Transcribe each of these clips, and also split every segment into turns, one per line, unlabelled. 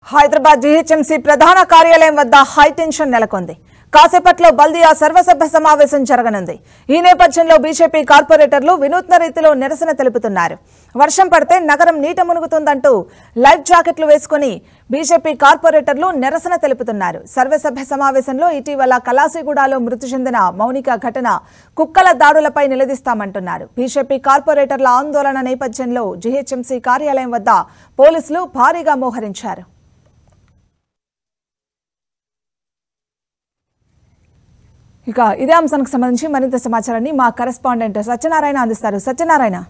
Hyderabad GHMC ప్రధాన కార్యాలయం వద్ద హైటెన్షన్ నెలకొంది కాసేపట్లో బల్దియా సర్వసభ్య సమావేశం జరగనుంది ఈ నేపథ్యంలో బీజేపీ కార్పొరేటర్లు వినూత్న రీతిలో నిరసన తెలుపుతున్నారు వర్షం పడితే నగరం నీట మునుగుతుందంటూ లైఫ్ జాకెట్లు వేసుకుని బీజేపీ కార్పొరేటర్లు నిరసన తెలుపుతున్నారు సర్వసభ్య సమావేశంలో ఇటీవల కలాసిగూడలో మృతి చెందిన మౌనిక ఘటన కుక్కల దాడులపై నిలదీస్తామంటున్నారు బీజేపీ కార్పొరేటర్ల ఆందోళన నేపథ్యంలో జీహెచ్ఎంసీ కార్యాలయం వద్ద పోలీసులు భారీగా మోహరించారు ఇక ఇదే అంశానికి సంబంధించి మరింత సమాచారాన్ని మా కరెస్పాండెంట్ సత్యనారాయణ అందిస్తారు సత్యనారాయణ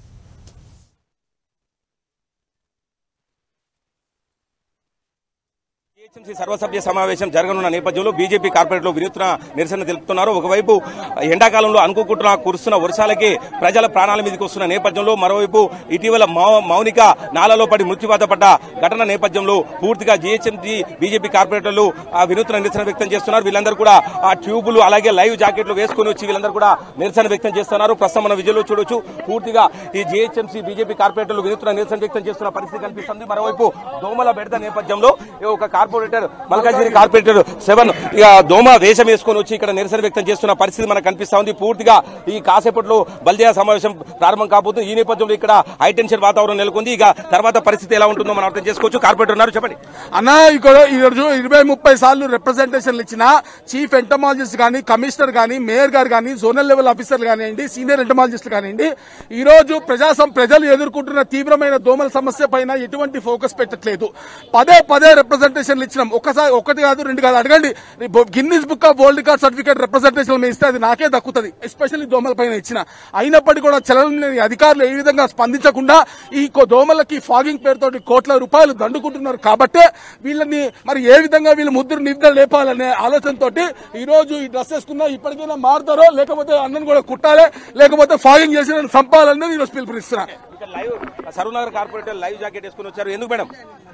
టీఎంసీ సర్వసభ్య సమావేశం జరగనున్న నేపథ్యంలో బీజేపీ కార్పొరేట్లు వినూత్న నిరసన తెలుపుతున్నారు ఒకవైపు ఎండాకాలంలో అనుకోకుండా కురుస్తున్న వర్షాలకి ప్రజల ప్రాణాల మీదకి వస్తున్న నేపథ్యంలో మరోవైపు ఇటీవల మౌ- మౌనిక నాలలో పడి మృత్యువాత పడ్డ ఘటన నేపథ్యంలో పూర్తిగా జీహెచ్ఎంసీ బీజేపీ కార్పొరేటర్లు ఆ వినూత్న నిరసన వ్యక్తం చేస్తున్నారు వీళ్ళందరూ కూడా ఆ ట్యూబులు అలాగే లైవ్ జాకెట్లు వేసుకుని వచ్చి వీళ్ళందరూ కూడా నిరసన వ్యక్తం చేస్తున్నారు ప్రస్తుతం మన విజయంలో చూడొచ్చు పూర్తిగా ఈ జీహెచ్ఎంసీ బీజేపీ కార్పొరేటర్లు వినూత్న నిరసన వ్యక్తం చేస్తున్న పరిస్థితి కనిపిస్తుంది మరోవైపు దోమల బెడద నేపథ్యంలో ఈ ఒక కార్పొరేటర్ మల్కాజిగిరి కార్పొరేటర్ సెవెన్ ఇక దోమ వేషం వేసుకొని వచ్చి ఇక్కడ నిరసన వ్యక్తం చేస్తున్న పరిస్థితి మనకు కనిపిస్తా ఉంది పూర్తిగా ఈ కాసేపట్లో బల్దియా సమావేశం ప్రారంభం కాబోతుంది ఈ నేపథ్యంలో ఇక్కడ హైటెన్షన్ వాతావరణం నెలకొంది ఇక తర్వాత పరిస్థితి ఎలా ఉంటుందో మనం అర్థం చేసుకోవచ్చు కార్పొరేటర్ ఉన్నారు చెప్పండి
అన్న ఇక్కడ ఈరోజు ఇరవై ముప్పై సార్లు రిప్రజెంటేషన్లు ఇచ్చిన చీఫ్ ఎంటమాలజిస్ట్ కానీ కమిషనర్ కానీ మేయర్ గారు కానీ జోనల్ లెవెల్ ఆఫీసర్లు కానివ్వండి సీనియర్ ఎంటమాలజిస్టులు కానివ్వండి ఈ రోజు ప్రజాసం ప్రజలు ఎదుర్కొంటున్న తీవ్రమైన దోమల సమస్య పైన ఎటువంటి ఫోకస్ పెట్టట్లేదు పదే పదే రిప్రజెంటేషన్లు ఇచ్చినాం ఒకసారి ఒకటి కాదు రెండు కాదు అడగండి Guinness book of world record certificate representation ఇస్తే అది నాకే దక్కుతుంది ఎస్పెషల్లీ దోమల పైన ఇచ్చిన అయినప్పటికీ కూడా చలనం లేని అధికారులు ఏ విధంగా స్పందించకుండా ఈ కో- దోమలకి ఫాగింగ్ పేరుతోటి కోట్ల రూపాయలు దండుకుంటున్నారు కాబట్టే వీళ్ళని మరి ఏ విధంగా వీళ్ళు ముద్దురు నిద్ర లేపాలనే ఆలోచనతోటి ఈ రోజు ఈ డ్రెస్ వేసుకున్నా ఇప్పటికైనా మారుతారో లేకపోతే అన్నను కూడా కుట్టాలి లేకపోతే ఫాగింగ్ చేసి నన్ను చంపాలని ఈరోజు పిలుపునిస్తున్నా
ఇక live Saroornagar corporator life jacket వేసుకుని వచ్చారు ఎందుకు మేడం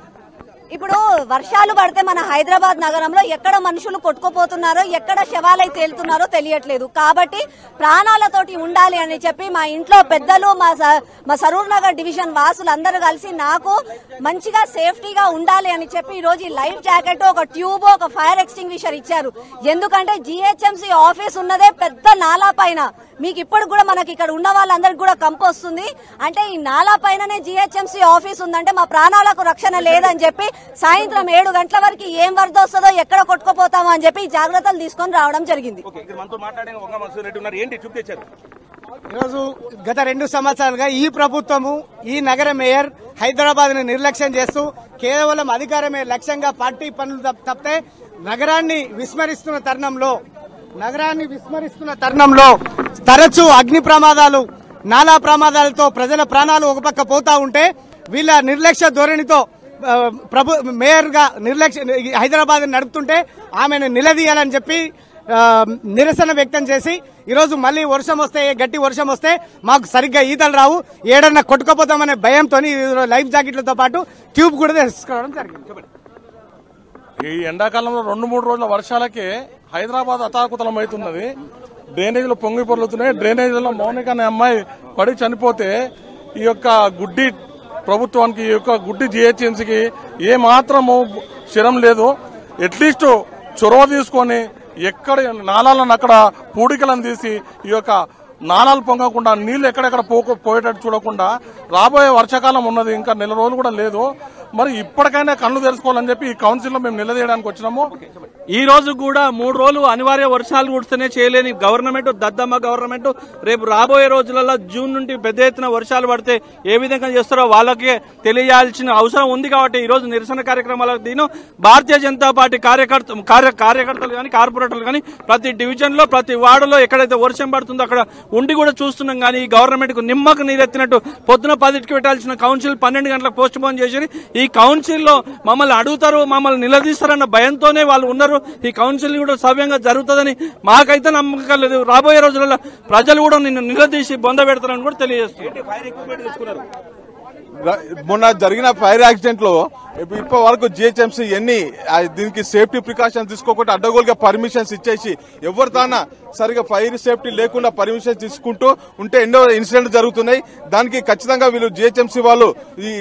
ఇప్పుడు వర్షాలు పడితే మన హైదరాబాద్ నగరంలో ఎక్కడ మనుషులు కొట్టుకుపోతున్నారో ఎక్కడ శవాలై తేలుతున్నారో తెలియట్లేదు కాబట్టి ప్రాణాలతోటి ఉండాలి అని చెప్పి మా ఇంట్లో పెద్దలు మా స- మా సరూర్ నగర్ డివిజన్ వాసులు అందరూ కలిసి నాకు మంచిగా సేఫ్టీగా ఉండాలి అని చెప్పి ఈ రోజు ఈ లైఫ్ జాకెట్ ఒక ట్యూబ్ ఒక ఫైర్ ఎక్స్టింగ్విషర్ ఇచ్చారు ఎందుకంటే జిహెచ్ఎంసీ ఆఫీస్ ఉన్నదే పెద్ద నాలా పైన మీకు ఇప్పుడు కూడా మనకి ఇక్కడ ఉన్న వాళ్ళందరికి కూడా కంపు వస్తుంది అంటే ఈ నాలా పైననే జిహెచ్ఎంసీ ఆఫీస్ ఉందంటే మా ప్రాణాలకు రక్షణ లేదని చెప్పి సాయంత్రం ఏడు గంటల వరకు ఏం వరద వస్తుందో ఎక్కడ కొట్టుకుపోతామో అని చెప్పి ఈ జాగ్రత్తలు తీసుకొని రావడం జరిగింది
ఓకే ఇక్కడ మనతో మాట్లాడిన వంగ మసూర్ రెడ్డి ఉన్నారు ఏంటి చూపు తెచ్చారు
ఈరోజు గత రెండు సంవత్సరాలుగా ఈ ప్రభుత్వము ఈ నగర మేయర్ హైదరాబాద్ ని నిర్లక్ష్యం చేస్తూ కేవలం అధికారమే లక్ష్యంగా పార్టీ పనులు తప్ప- తప్పితే నగరాన్ని విస్మరిస్తున్న తరుణంలో నగరాన్ని విస్మరిస్తున్న తరుణంలో తరచూ అగ్ని ప్రమాదాలు నాలా ప్రమాదాలతో ప్రజల ప్రాణాలు ఒక పక్క పోతా ఉంటే వీళ్ళ నిర్లక్ష్య ధోరణితో ఆ, ప్రభు మేయర్ గా నిర్లక్ష్య హైదరాబాద్ నడుపుతుంటే ఆమెను నిలదీయాలని చెప్పి ఆ, నిరసన వ్యక్తం చేసి ఈరోజు మళ్ళీ వర్షం వస్తే గట్టి వర్షం వస్తే మాకు సరిగ్గా ఈతలు రావు ఏడన్నా కొట్టుకుపోతామనే భయంతో లైఫ్ జాకెట్లతో పాటు ట్యూబ్ కూడా తీసుకోవడం జరిగింది
ఈ ఎండాకాలంలో రెండు మూడు రోజుల వర్షాలకే హైదరాబాద్ అతాకుతలం అవుతున్నది డ్రైనేజీలు పొంగి పొర్లుతున్నాయి డ్రైనేజీలో మౌనిక అనే అమ్మాయి పడి చనిపోతే ఈ యొక్క గుడ్డి ప్రభుత్వానికి ఈ యొక్క గుడ్డి జిహెచ్ఎంసీకి ఏ మాత్రము శరం లేదు అట్లీస్ట్ చొరవ తీసుకొని ఎక్కడ నాళాలను అక్కడ పూడికలను తీసి ఈ యొక్క నాళాలు పొంగకుండా నీళ్లు ఎక్కడెక్కడ పోకు పోయేటట్టు చూడకుండా రాబోయే వర్షాకాలం ఉన్నది ఇంకా నెల రోజులు కూడా లేదు మరి ఇప్పటికైనా కళ్ళు తెరుచుకోవాలని చెప్పి ఈ కౌన్సిల్లో మేము నిలదీయడానికి వచ్చినాము
ఈ రోజు కూడా మూడు రోజులు అనివార్య వర్షాలు కుడిస్తేనే చేయలేని గవర్నమెంట్ దద్దమ్మ గవర్నమెంట్ రేపు రాబోయే రోజులలో జూన్ నుండి పెద్ద ఎత్తున వర్షాలు పడితే ఏ విధంగా చేస్తారో వాళ్ళకే తెలియాల్సిన అవసరం ఉంది కాబట్టి ఈ రోజు నిరసన కార్యక్రమాలకు దీని భారతీయ జనతా పార్టీ కార్యకర్త కార్య కార్యకర్తలు కానీ కార్పొరేటర్లు కానీ ప్రతి డివిజన్ లో ప్రతి వార్డులో ఎక్కడైతే వర్షం పడుతుందో అక్కడ ఉండి కూడా చూస్తున్నాం కానీ ఈ గవర్నమెంట్ కు నిమ్మకు నీరెత్తినట్టు పొద్దున పదిటికి పెట్టాల్సిన కౌన్సిల్ పన్నెండు గంటలకు పోస్ట్ పోన్ చేసి ఈ కౌన్సిల్లో మమ్మల్ని అడుగుతారు మమ్మల్ని నిలదీస్తారన్న భయంతోనే వాళ్ళు ఉన్నారు ఈ కౌన్సిల్ కూడా సవ్యంగా జరుగుతుందని మాకైతే నమ్మకం లేదు రాబోయే రోజులలో ప్రజలు కూడా నిన్ను నిలదీసి బొంద పెడతారని కూడా తెలియజేస్తున్నారు
ఫైర్ ఎక్విప్మెంట్ తీసుకున్నారు
ర- మొన్న జరిగిన ఫైర్ యాక్సిడెంట్ లో ఇప్ప- ఇప్పటి వరకు జిహెచ్ఎంసీ ఎన్ని ఆ, దీనికి సేఫ్టీ ప్రికాషన్స్ తీసుకోకుండా అడ్డగోలుగా పర్మిషన్స్ ఇచ్చేసి ఎవరు తానా సరిగా ఫైర్ సేఫ్టీ లేకుండా పర్మిషన్స్ తీసుకుంటూ ఉంటే ఎన్నో ఇన్సిడెంట్ జరుగుతున్నాయి దానికి ఖచ్చితంగా వీళ్ళు జిహెచ్ఎంసీ వాళ్ళు ఈ ఇన్సి-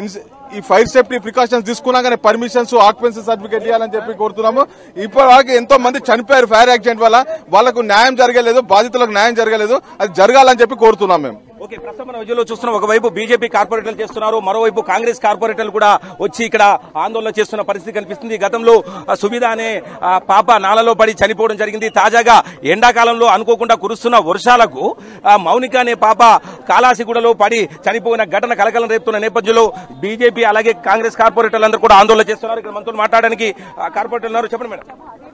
ఈ ఫైర్ సేఫ్టీ ప్రికాషన్స్ తీసుకున్నాగానే పర్మిషన్స్ ఆక్యుపెన్సీ సర్టిఫికేట్ ఇవ్వాలని చెప్పి కోరుతున్నాము ఇప్పటివరకు ఎంతో మంది చనిపోయారు ఫైర్ యాక్సిడెంట్ వల్ల వాళ్ళకు న్యాయం జరగలేదు బాధితులకు న్యాయం జరగలేదు అది జరగాలని చెప్పి కోరుతున్నాం మేము
ఓకే ప్రస్తుతం మన విజయంలో చూస్తున్నాం ఒకవైపు బీజేపీ కార్పొరేటర్లు చేస్తున్నారు మరోవైపు కాంగ్రెస్ కార్పొరేటర్లు కూడా వచ్చి ఇక్కడ ఆందోళన చేస్తున్న పరిస్థితి కనిపిస్తుంది గతంలో ఆ, సువిధ అనే ఆ, పాప నాలలో పడి చనిపోవడం జరిగింది తాజాగా ఎండాకాలంలో అనుకోకుండా కురుస్తున్న వర్షాలకు ఆ, మౌనిక అనే పాప కాలాసిగూడలో పడి చనిపోయిన ఘటన కలకలం రేపుతున్న నేపథ్యంలో బీజేపీ అలాగే కాంగ్రెస్ కార్పొరేటర్లు అందరూ కూడా ఆందోళన చేస్తున్నారు ఇక్కడ మనతో మాట్లాడడానికి ఆ, కార్పొరేటర్లు ఉన్నారు చెప్పండి మేడం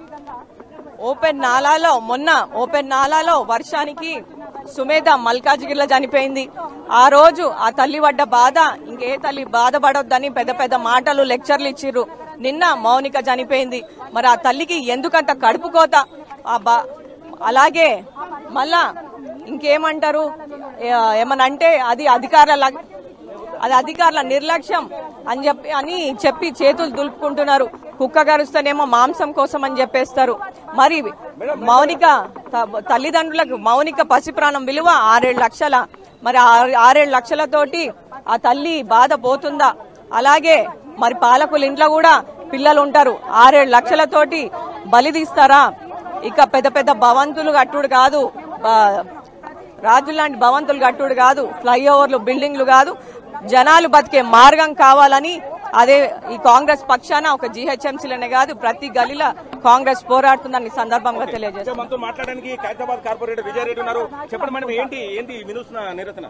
ఓపెన్ నాలాలో మొన్న ఓపెన్ నాలాలో వర్షానికి సుమేధ మల్కాజిగిరిలో చనిపోయింది ఆ రోజు ఆ తల్లి పడ్డ బాధ ఇంకే తల్లి బాధపడొద్దని పెద్ద పెద్ద మాటలు లెక్చర్లు ఇచ్చిర్రు నిన్న మౌనిక చనిపోయింది మరి ఆ తల్లికి ఎందుకంత కడుపు కోత ఆ బా అలాగే మళ్ళా ఇంకేమంటారు ఏ- ఏమనంటే అది అధికారుల ల- అది అధికారుల నిర్లక్ష్యం అని చెప్పి అని చెప్పి చేతులు దులుపుకుంటున్నారు కుక్క గరుస్తేనేమో మాంసం కోసం అని చెప్పేస్తారు మరి మౌనిక త- తల్లిదండ్రులకు మౌనిక పసి ప్రాణం విలువ ఆరేడు లక్షల మరి ఆరు- ఆరేడు లక్షలతోటి ఆ తల్లి బాధ పోతుందా అలాగే మరి పాలకుల ఇంట్లో కూడా పిల్లలు ఉంటారు ఆరేడు లక్షలతోటి బలి తీస్తారా ఇక పెద్ద పెద్ద భవంతులు కట్టుడు కాదు బ- రాజు లాంటి భవంతులు కట్టుడు కాదు ఫ్లైఓవర్లు బిల్డింగ్లు కాదు జనాలు బతికే మార్గం కావాలని అదే ఈ కాంగ్రెస్ పక్షాన ఒక జీహెచ్ఎంసీలోనే కాదు ప్రతి గలీలో కాంగ్రెస్ పోరాడుతుందని ఈ సందర్భంగా తెలియజేస్తారు
మనతో మాట్లాడడానికి ఖైరతాబాద్ కార్పొరేటర్ విజయారెడ్డి ఉన్నారు చెప్పండి మేడం ఏంటి ఏంటి వినూత్న నిరసన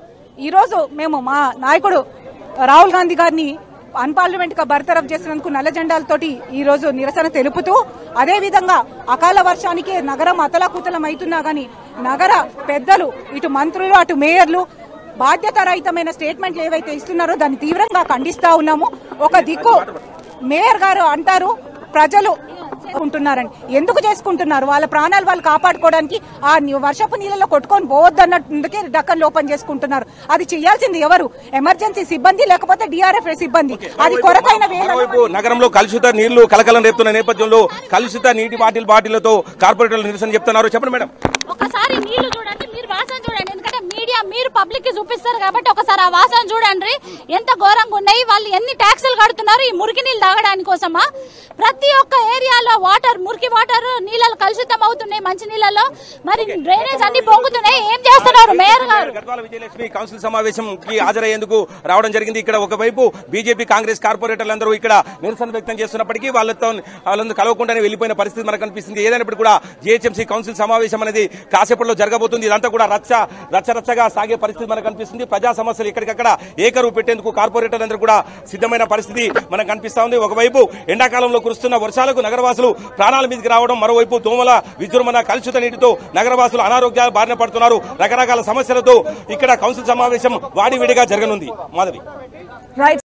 ఈ రోజు మేము మా నాయకుడు రాహుల్ గాంధీ గారిని అన్పార్లమెంట్ గా బర్తరఫ్ చేసినందుకు నల్ల జెండాలతోటి ఈ రోజు నిరసన తెలుపుతూ అదే విధంగా అకాల వర్షానికి నగరం అతలాకుతలం అవుతున్నా గాని నగర పెద్దలు ఇటు మంత్రులు అటు మేయర్లు బాధ్యతారహితమైన స్టేట్మెంట్లు ఏవైతే ఇస్తున్నారో దాన్ని తీవ్రంగా ఖండిస్తా ఉన్నాము ఒక దిక్కు మేయర్ గారు అంటారు ప్రజలు ఉంటున్నారని ఎందుకు చేసుకుంటున్నారు వాళ్ళ ప్రాణాలు వాళ్ళు కాపాడుకోవడానికి ఆ ని- వర్షపు నీళ్ళలో కొట్టుకొని పోవద్దన్నట్టుకే డక్కన్ ఓపెన్ చేసుకుంటున్నారు అది చేయాల్సింది ఎవరు ఎమర్జెన్సీ సిబ్బంది లేకపోతే డిఆర్ఎఫ్ సిబ్బంది అది కొరకైన వేళ
మరోవైపు నగరంలో కలుషిత నీళ్లు కలకలం రేపుతున్న నేపథ్యంలో కలుషిత నీటి బాటిల్ బాటిళ్లతో కార్పొరేటర్లు నిరసన చెప్తున్నారు చెప్పండి మేడం
ఒకసారి నీళ్లు చూడండి మీరు వాసన చూడండి ఎందుకంటే మీడియా మీరు పబ్లిక్ కి చూపిస్తారు కాబట్టి ఒకసారి ఆ వాసన చూడండి ఎంత ఘోరంగా ఉన్నాయి వాళ్ళు ఎన్ని ట్యాక్సులు కడుతున్నారు ఈ మురికి నీళ్ళు తాగడానికి కోసమా ప్రతి ఒక్క ఏరియాలో వాటర్ మురికి వాటర్ నీళ్ళలో కలుషితం అవుతున్నాయి మంచి నీళ్ళలో మరి డ్రైనేజ్ అన్ని పొంగుతున్నాయి ఏం చేస్తున్నారు మేయర్ గారు
గద్వాల విజయలక్ష్మి కౌన్సిల్ సమావేశంకి హాజరయ్యేందుకు రావడం జరిగింది ఇక్కడ ఒకవైపు బీజేపీ కాంగ్రెస్ కార్పొరేటర్లందరూ ఇక్కడ నిరసన వ్యక్తం చేస్తున్నప్పటికీ వాళ్ళతో వాళ్ళందరూ కలవకుండానే వెళ్లిపోయిన పరిస్థితి మనకు కనిపిస్తుంది ఏదైనప్పుడు కూడా జీహెచ్ఎంసీ కౌన్సిల్ సమావేశం అనేది కాసేపట్లో జరగబోతుంది ఇదంతా కూడా రచ్చ రచ్చ రచ్చగా సాగే పరిస్థితి మనకు కనిపిస్తుంది ప్రజా సమస్యలు ఎక్కడికక్కడ ఏకరువు పెట్టేందుకు కార్పొరేటర్లందరూ కూడా సిద్ధమైన పరిస్థితి మనకు కనిపిస్తా ఉంది ఒకవైపు ఎండాకాలంలో కురుస్తున్న వర్షాలకు నగరవాసులు ప్రాణాల మీదకి రావడం మరోవైపు దోమల విజృంభణ కలుషిత నీటితో నగరవాసులు అనారోగ్యాల బారిన పడుతున్నారు రకరకాల సమస్యలతో ఇక్కడ కౌన్సిల్ సమావేశం వాడివిడిగా జరగనుంది మాధవి
రైట్